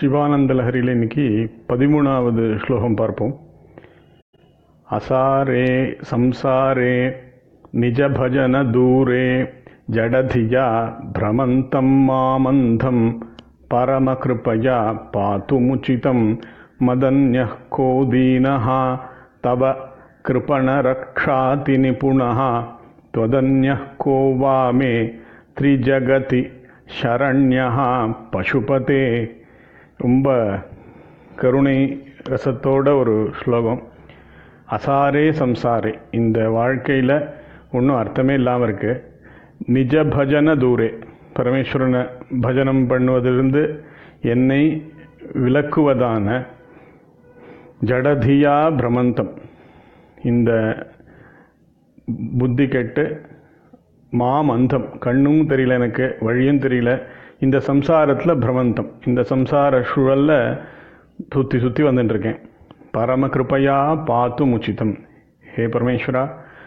சிவானந்த லஹரியில் இன்னைக்கு பதிமூணாவது ஸ்லோகம் பார்ப்போம் அசாரே சம்சாரே நிஜபஜன தூரே ஜடதியா பிரமந்தம் மாமந்தம் பரமகிருபயா பாத்துமுச்சிதம் மதன்யः को दीनः तव कृपणरक्षाति निपुणः त्वदन्यः को वा मे त्रिजगति शरण्यः பசுபதே ரொம்ப கருணை ரசத்தோட ஒரு ஸ்லோகம் அசாரே சம்சாரே இந்த வாழ்க்கையில் ஒன்றும் அர்த்தமே இல்லாமல் இருக்கு நிஜ பஜன தூரே பரமேஸ்வரனை பஜனம் பண்ணுவதிலிருந்து என்னை விலக்குவதான ஜடதியா பிரமந்தம் இந்த புத்தி கெட்டு மாமந்தம் கண்ணும் தெரியல எனக்கு வழியும் தெரியல இந்த சம்சாரத்தில் பிரமந்தம் இந்த சம்சார சுழல்ல சுற்றி சுற்றி வந்துட்டு இருக்கேன் பரம கிருப்பையா பார்த்தும் உச்சிதம் ஹே பரமேஸ்வரா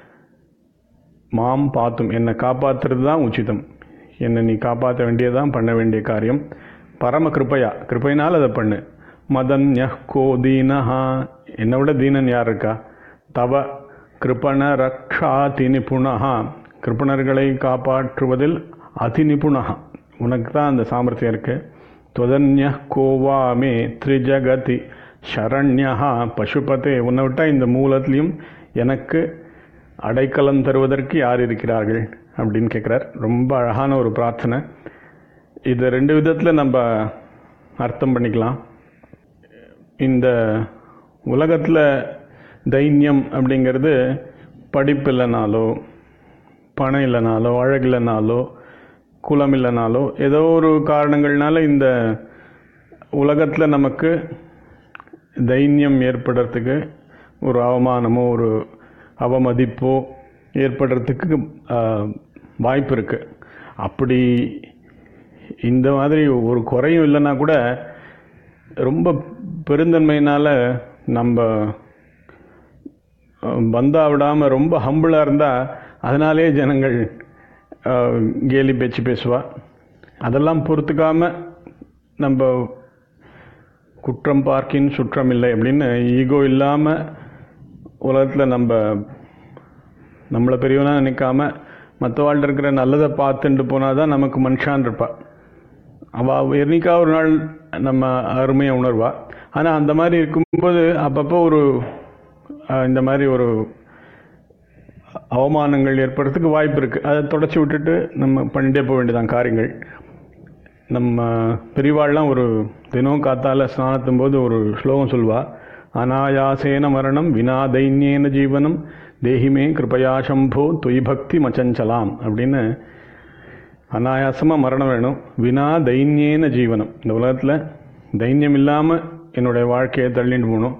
மாம் பார்த்தும் என்னை காப்பாற்றுறது தான் உச்சிதம் என்னை நீ காப்பாற்ற வேண்டியதான் பண்ண வேண்டிய காரியம் பரம கிருப்பையா கிருப்பையினால் அதை பண்ணு மதன் யஹ் கோ தீனஹா என்னை விட தீனன் யார் இருக்கா தவ கிருப்பண ரக்ஷா திநிபுணஹா கிருப்பணர்களை காப்பாற்றுவதில் அதிநிபுணஹா உனக்கு தான் அந்த சாமர்த்தியம் இருக்கு துவதன்ய கோவாமே த்ரிஜகதி சரண்யா பசுபதே உன்னை விட்டால் இந்த மூலத்திலையும் எனக்கு அடைக்கலம் தருவதற்கு யார் இருக்கிறார்கள் அப்படின்னு கேட்குறார் ரொம்ப அழகான ஒரு பிரார்த்தனை இதை ரெண்டு விதத்தில் நம்ம அர்த்தம் பண்ணிக்கலாம் இந்த உலகத்தில் தைன்யம் அப்படிங்கிறது படிப்பு இல்லைனாலோ பணம் இல்லைனாலோ அழகு இல்லைனாலோ குலம் இல்லைனாலோ ஏதோ ஒரு காரணங்கள்னால இந்த உலகத்தில் நமக்கு தைன்யம் ஏற்படுறதுக்கு ஒரு அவமானமோ ஒரு அவமதிப்போ ஏற்படுறதுக்கு வாய்ப்பு இருக்கு அப்படி இந்த மாதிரி ஒரு குறையும் இல்லைன்னா கூட ரொம்ப பெருந்தன்மையினால நம்ம பந்தா விடாமல் ரொம்ப ஹம்பிளாக இருந்தால் அதனாலே ஜனங்கள் கேலி பேச்சு பேசுவா அதெல்லாம் பொறுத்துக்காம நம்ம குற்றம் பார்க்கின் சுற்றம் இல்லை அப்படின்னு ஈகோ இல்லாமல் உலகத்தில் நம்ம நம்மளை பெரியவனாக நினைக்காம மற்றவாழ்கிட்ட இருக்கிற நல்லதை பார்த்துட்டு போனால் தான் நமக்கு மனுஷான் இருப்பா அவள் என்னைக்கா ஒரு நாள் நம்ம அருமையை உணர்வா ஆனால் அந்த மாதிரி இருக்கும்போது அப்பப்போ ஒரு இந்த மாதிரி ஒரு அவமானங்கள் ஏற்படுறதுக்கு வாய்ப்பு இருக்குது அதை தொடச்சி விட்டுட்டு நம்ம பண்ணிட்டே போக வேண்டியதான் காரியங்கள் நம்ம பெரியவாள்லாம் ஒரு தினம் காத்தால ஸ்நானத்தும் போது ஒரு ஸ்லோகம் சொல்வா அனாயாசேன மரணம் வினா தைன்யேன ஜீவனம் தேஹிமே கிருபயா சம்போ தொய் பக்தி மச்சஞ்சலாம் அப்படின்னு அனாயாசமாக மரணம் வேணும் வினா தைன்யேன ஜீவனம் இந்த உலகத்தில் தைன்யம் இல்லாமல் என்னுடைய வாழ்க்கையை தள்ளிட்டு போகணும்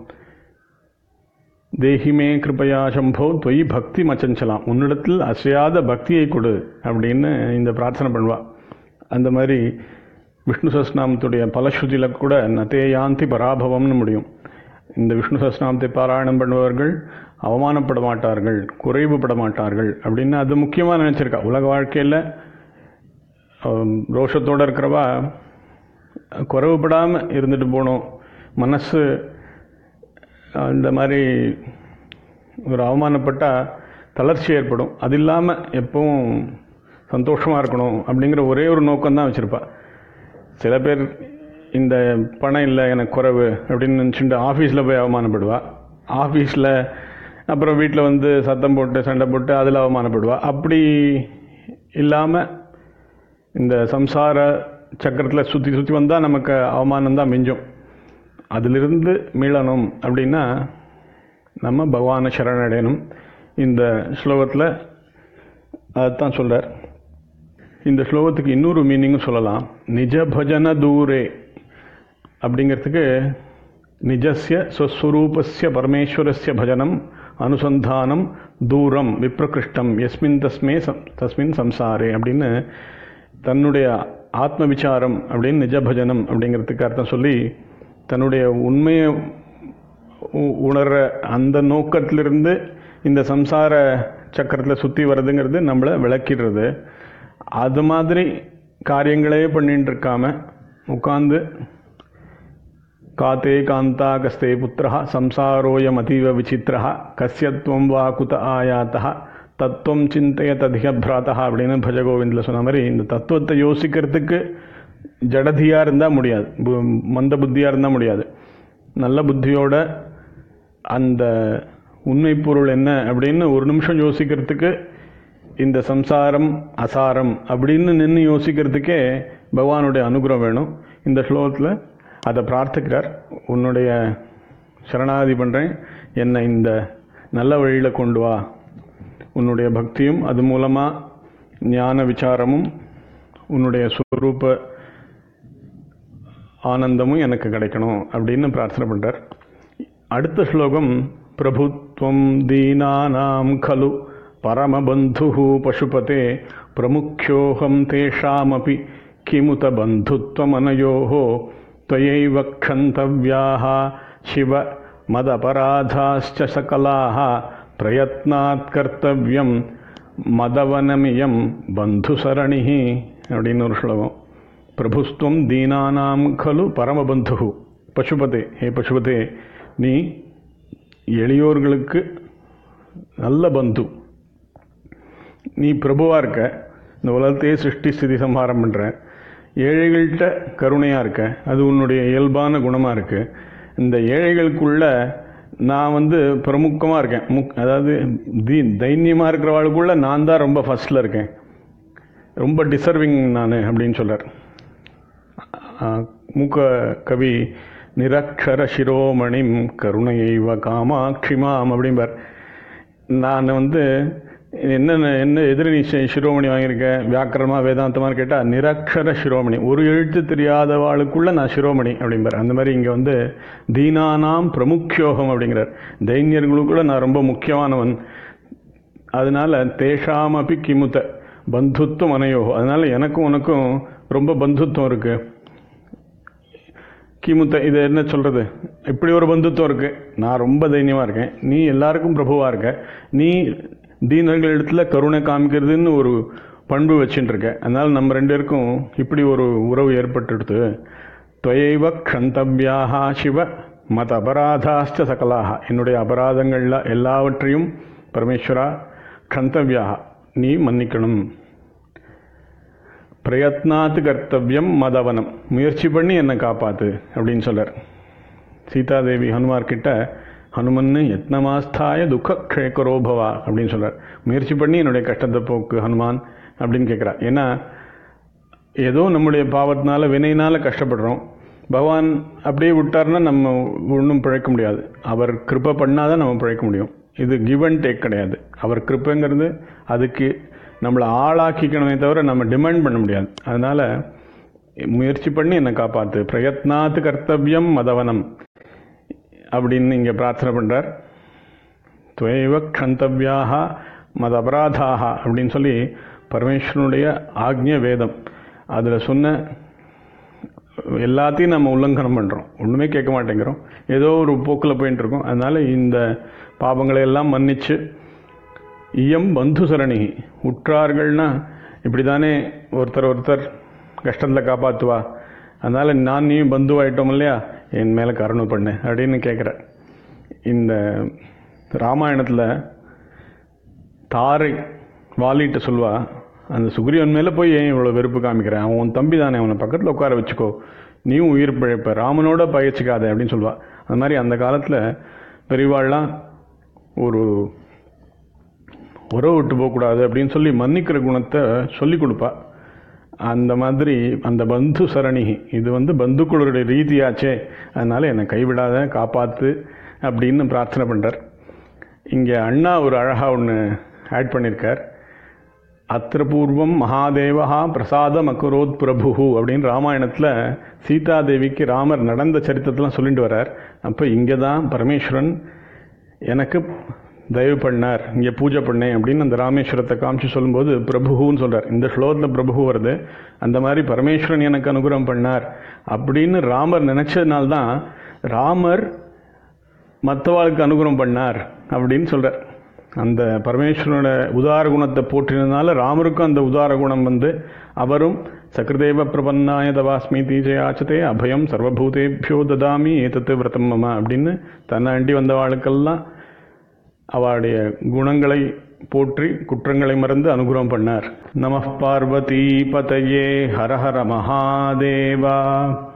தேஹிமே கிருபயா சம்போ தொய் பக்தி மச்சஞ்சலாம் உன்னிடத்தில் அசையாத பக்தியை கொடு அப்படின்னு இந்த பிரார்த்தனை பண்ணுவா அந்த மாதிரி விஷ்ணு சஸ்நாமத்துடைய பலஸ்ருதியில் கூட நதே யாந்தி பராபவம்னு முடியும் இந்த விஷ்ணு சஸ்நாமத்தை பாராயணம் பண்ணுபவர்கள் அவமானப்பட மாட்டார்கள் குறைவுபட மாட்டார்கள் அப்படின்னு அது முக்கியமாக நினச்சிருக்கா உலக வாழ்க்கையில் ரோஷத்தோடு இருக்கிறவா குறைவுபடாமல் இருந்துட்டு போகணும் மனசு இந்த மாதிரி ஒரு அவமானப்பட்டால் தளர்ச்சி ஏற்படும் அது இல்லாமல் எப்பவும் சந்தோஷமாக இருக்கணும் அப்படிங்கிற ஒரே ஒரு நோக்கம் தான் வச்சுருப்பா சில பேர் இந்த பணம் இல்லை எனக்கு குறைவு அப்படின்னு நினச்சிட்டு ஆஃபீஸில் போய் அவமானப்படுவா ஆஃபீஸில் அப்புறம் வீட்டில் வந்து சத்தம் போட்டு சண்டை போட்டு அதில் அவமானப்படுவா அப்படி இல்லாமல் இந்த சம்சார சக்கரத்தில் சுற்றி சுற்றி வந்தால் நமக்கு அவமானம் தான் மிஞ்சும் அதிலிருந்து மீளணும் அப்படின்னா நம்ம பகவானை சரணடையணும் இந்த ஸ்லோகத்தில் அதுதான் சொல்கிறார் இந்த ஸ்லோகத்துக்கு இன்னொரு மீனிங்கும் சொல்லலாம் நிஜ பஜன தூரே அப்படிங்கிறதுக்கு நிஜஸ்ய ஸ்வஸ்வரூபஸ்ய பரமேஸ்வரஸ்ய பஜனம் அனுசந்தானம் தூரம் விப்ரகிருஷ்டம் எஸ்மின் தஸ்மே தஸ்மின் சம்சாரே அப்படின்னு தன்னுடைய ஆத்ம விசாரம் அப்படின்னு நிஜ பஜனம் அப்படிங்கிறதுக்கு அர்த்தம் சொல்லி தன்னுடைய உண்மையை உணர்ற அந்த நோக்கத்திலிருந்து இந்த சம்சார சக்கரத்தில் சுற்றி வர்றதுங்கிறது நம்மளை விளக்கிடுறது அது மாதிரி காரியங்களே பண்ணிட்டு இருக்காம உட்காந்து காத்தே காந்தா கஸ்தே புத்திரா சம்சாரோயம் அதீவ விசித்திரா கஸ்யத்வம் வா குத ஆயாத்தா தத்துவம் சிந்தைய ததிக பிராத்தா அப்படின்னு பஜகோவிந்தில் சொன்ன மாதிரி இந்த தத்துவத்தை யோசிக்கிறதுக்கு ஜடதியாக இருந்தால் முடியாது பு- மந்த புத்தியாக இருந்தால் முடியாது நல்ல புத்தியோட அந்த உண்மை பொருள் என்ன அப்படின்னு ஒரு நிமிஷம் யோசிக்கிறதுக்கு இந்த சம்சாரம் அசாரம் அப்படின்னு நின்று யோசிக்கிறதுக்கே பகவானுடைய அனுகிரகம் வேணும் இந்த ஸ்லோகத்தில் அதை பிரார்த்திக்கிறார் உன்னுடைய சரணாகதி பண்ணுறேன் என்னை இந்த நல்ல வழியில் கொண்டு வா உன்னுடைய பக்தியும் அது மூலமாக ஞான விசாரமும் உன்னுடைய ஸ்வரூப ஆனந்தமும் எனக்கு கிடைக்கணும் அப்படின்னு பிரார்த்தனை பண்ணுறார் அடுத்த ஸ்லோகம் பிரபுத்வம் தீனானாம் கலு பரமபந்து பசுபதே பிரமுக்கியோகம் தேஷாமபி கிமுத பந்துத்வமனயோ त्वयैव क्षन्तव्याः शिव मदपराधाश्च सकलाः प्रयत्नात् कर्तव्यं மதவனமியம் பந்துசரணிஹி அப்படின்னு ஒரு ஸ்லோகம் பிரபுஸ்துவம் தீனானாம் கலு பரமபந்து பசுபதே ஹே பசுபதே நீ எளியோர்களுக்கு நல்ல பந்து நீ பிரபுவாக இருக்க இந்த உலகத்தையே சிருஷ்டி ஸ்திதி சம்ஹாரம் பண்ணுற ஏழைகள்கிட்ட கருணையாக இருக்க அது உன்னுடைய இயல்பான குணமாக இருக்குது இந்த ஏழைகளுக்குள்ள நான் வந்து பிரமுக்கமாக இருக்கேன் முக் அதாவது தி தைரியமாக இருக்கிறவாளுக்குள்ள நான் தான் ரொம்ப ஃபஸ்ட்டில் இருக்கேன் ரொம்ப டிசர்விங் நான் அப்படின்னு சொல்கிறார் மூக்க கவி நிரக்ஷர சிரோமணிம் கருணையைவ காமாட்சிமாம் அப்படிம்பார் நான் வந்து என்னென்ன என்ன எதிரி நீ சி- சிரோமணி வாங்கியிருக்க வியாக்கரமா வேதாந்தமான்னு கேட்டால் நிரக்ஷர சிரோமணி ஒரு எழுத்து தெரியாதவாளுக்குள்ள நான் சிரோமணி அப்படிம்பார் அந்த மாதிரி இங்கே வந்து தீனானாம் பிரமுக்கியோகம் அப்படிங்கிறார் தைன்யர்களுக்குள்ள நான் ரொம்ப முக்கியமானவன் அதனால தேஷாமபி கிமுத்த பந்துத்துவம் அனையோ அதனால எனக்கும் உனக்கும் ரொம்ப பந்துத்துவம் இருக்கு கிமுத்த இது என்ன சொல்றது இப்படி ஒரு பந்துத்துவம் இருக்கு நான் ரொம்ப தைரியமா இருக்கேன் நீ எல்லாருக்கும் பிரபுவா இருக்க நீ தீனர்கள் இடத்துல கருணை காமிக்கிறதுன்னு ஒரு பண்பு வச்சுட்டு இருக்க அதனால நம்ம ரெண்டு பேருக்கும் இப்படி ஒரு உறவு ஏற்பட்டுடுது துவைவ க்ஷந்தவ்யாக சிவ மத அபராதாஸ்ட சகலாக என்னுடைய அபராதங்கள்ல எல்லாவற்றையும் பரமேஸ்வரா க்ஷந்தவ்யாக நீ மன்னிக்கணும் பிரயத்னாத்து கர்த்தவியம் மதவனம் முயற்சி பண்ணி என்னை காப்பாத்து அப்படின்னு சொல்றார் சீதாதேவி ஹனுமார் கிட்ட ஹனுமன்னு யத்னமாஸ்தாய துக்க க்ஷேகரோபவா அப்படின்னு சொல்றார் முயற்சி பண்ணி என்னுடைய கஷ்டத்தை போக்கு ஹனுமான் அப்படின்னு கேட்குறா ஏன்னா ஏதோ நம்முடைய பாவத்தினால வினையினால கஷ்டப்படுறோம் பகவான் அப்படியே விட்டார்னா நம்ம ஒன்றும் பிழைக்க முடியாது அவர் கிருபை பண்ணாதான் நம்ம பிழைக்க முடியும் இது கிவ் அண்ட் டேக் கிடையாது அவர் கிருப்பைங்கிறது அதுக்கு நம்மளை ஆளாக்கிக்கணுமே தவிர நம்ம டிமாண்ட் பண்ண முடியாது அதனால முயற்சி பண்ணி என்னை காப்பாத்து பிரயத்னாத்து கர்த்தவியம் மதவனம் அப்படின்னு இங்கே பிரார்த்தனை பண்றார் துவைவ க்ஷந்தவ்யாக மத அபராதாக அப்படின்னு சொல்லி பரமேஸ்வரனுடைய ஆக்ஞ வேதம் அதில் சொன்ன எல்லாத்தையும் நம்ம உல்லங்கனம் பண்ணுறோம் ஒன்றுமே கேட்க மாட்டேங்கிறோம் ஏதோ ஒரு போக்கில் போயிட்டு இருக்கோம் அதனால இந்த பாவங்களை எல்லாம் மன்னிச்சு இயம் பந்து சரணி உற்றார்கள்னா இப்படி தானே ஒருத்தர் ஒருத்தர் கஷ்டத்தில் காப்பாற்றுவா அதனால் நான் நீயும் பந்துவாயிட்டோம் இல்லையா என் மேலே கருணை பண்ணு அப்படின்னு கேட்குற இந்த ராமாயணத்தில் தாரை வாலிட்டு சொல்வா அந்த சுக்ரீவன் மேலே போய் ஏன் இவ்வளோ வெறுப்பு காமிக்கிறேன் அவன் உன் தம்பி தானே அவனை பக்கத்தில் உட்கார வச்சுக்கோ நீயும் உயிர் பிழைப்ப ராமனோட பயிற்சிக்காத அப்படின்னு சொல்லுவா அந்த மாதிரி அந்த காலத்தில் பெரியவாள்லாம் ஒரு உறவு விட்டு போகக்கூடாது அப்படின்னு சொல்லி மன்னிக்கிற குணத்தை சொல்லி கொடுப்பா அந்த மாதிரி அந்த பந்து சரணி இது வந்து பந்துக்களுடைய ரீதியாச்சே அதனால என்னை கைவிடாத காப்பாத்து அப்படின்னு பிரார்த்தனை பண்றார் இங்கே அண்ணா ஒரு அழகா ஒன்று ஆட் பண்ணியிருக்கார் அத்திரபூர்வம் மகாதேவஹா பிரசாதம் அக்குரோத் பிரபு அப்படின்னு ராமாயணத்தில் சீதாதேவிக்கு ராமர் நடந்த சரித்திரத்தெல்லாம் சொல்லிட்டு வர்றார் அப்போ இங்கே தான் பரமேஸ்வரன் எனக்கு தயவு பண்ணார் இங்கே பூஜை பண்ணேன் அப்படின்னு அந்த ராமேஸ்வரத்தை காமிச்சு சொல்லும்போது பிரபுன்னு சொல்றார் இந்த ஸ்லோகத்தில் பிரபு வருது அந்த மாதிரி பரமேஸ்வரன் எனக்கு அனுகிரகம் பண்ணார் அப்படின்னு ராமர் நினைச்சதுனால்தான் ராமர் மற்றவாளுக்கு அனுகிரகம் பண்ணார் அப்படின்னு சொல்றார் அந்த பரமேஸ்வரனோட உதார குணத்தை போற்றினதுனால ராமருக்கும் அந்த உதார குணம் வந்து அவரும் சக்ரதேவ பிரபன்னாய தவாஸ்மி தீஜயாச்சதே அபயம் சர்வபூதேபியோ ததாமி ஏதத்து விரதம் மம அப்படின்னு தன்னை அண்டி வந்தவாளுக்கெல்லாம் அவளுடைய குணங்களை போற்றி குற்றங்களை மறந்து அனுகிரகம் பண்ணார் நம பார்வதி பதையே ஹர ஹர மகாதேவா